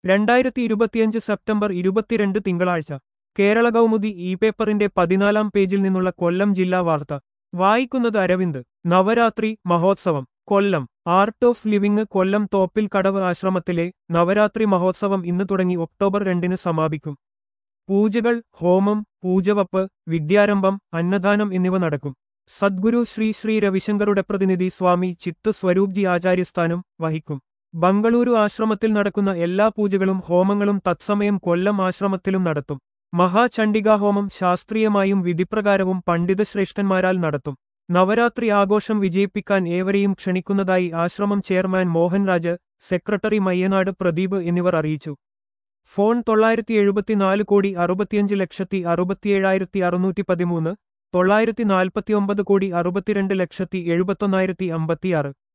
രണ്ടായിരത്തി ഇരുപത്തിയഞ്ച് സെപ്റ്റംബർ ഇരുപത്തിരണ്ട് തിങ്കളാഴ്ച കേരള കൗമുദി ഇ പേപ്പറിന്റെ പതിനാലാം പേജിൽ നിന്നുള്ള കൊല്ലം ജില്ലാ വാർത്ത വായിക്കുന്നത് അരവിന്ദ് നവരാത്രി മഹോത്സവം Kollam art of living Kollam Thoppil Kadavu ആശ്രമത്തിലെ നവരാത്രി മഹോത്സവം ഇന്ന് തുടങ്ങി ഒക്ടോബർ രണ്ടിന് സമാപിക്കും പൂജകൾ ഹോമം പൂജവപ്പ് വിദ്യാരംഭം അന്നദാനം എന്നിവ നടക്കും സദ്ഗുരു ശ്രീ ശ്രീ രവിശങ്കറുടെ പ്രതിനിധി സ്വാമി ചിത്ത് സ്വരൂപ്ജി ആചാര്യസ്ഥാനം വഹിക്കും ബംഗളൂരു ആശ്രമത്തിൽ നടക്കുന്ന എല്ലാ പൂജകളും ഹോമങ്ങളും തത്സമയം കൊല്ലം ആശ്രമത്തിലും നടത്തും മഹാചണ്ഡികാഹോമം ശാസ്ത്രീയമായും വിധിപ്രകാരവും പണ്ഡിതശ്രേഷ്ഠന്മാരാൽ നടത്തും നവരാത്രി ആഘോഷം വിജയിപ്പിക്കാൻ ഏവരെയും ക്ഷണിക്കുന്നതായി ആശ്രമം ചെയർമാൻ മോഹൻരാജ് സെക്രട്ടറി മയ്യനാട് പ്രദീപ് എന്നിവർ അറിയിച്ചു ഫോൺ തൊള്ളായിരത്തി എഴുപത്തിനാല് കോടി അറുപത്തിയഞ്ച് ലക്ഷത്തി അറുപത്തിയേഴായിരത്തി അറുന്നൂറ്റി പതിമൂന്ന് തൊള്ളായിരത്തി നാൽപ്പത്തിയൊമ്പത് കോടി അറുപത്തിരണ്ട് ലക്ഷത്തി എഴുപത്തൊന്നായിരത്തി അമ്പത്തിയാറ്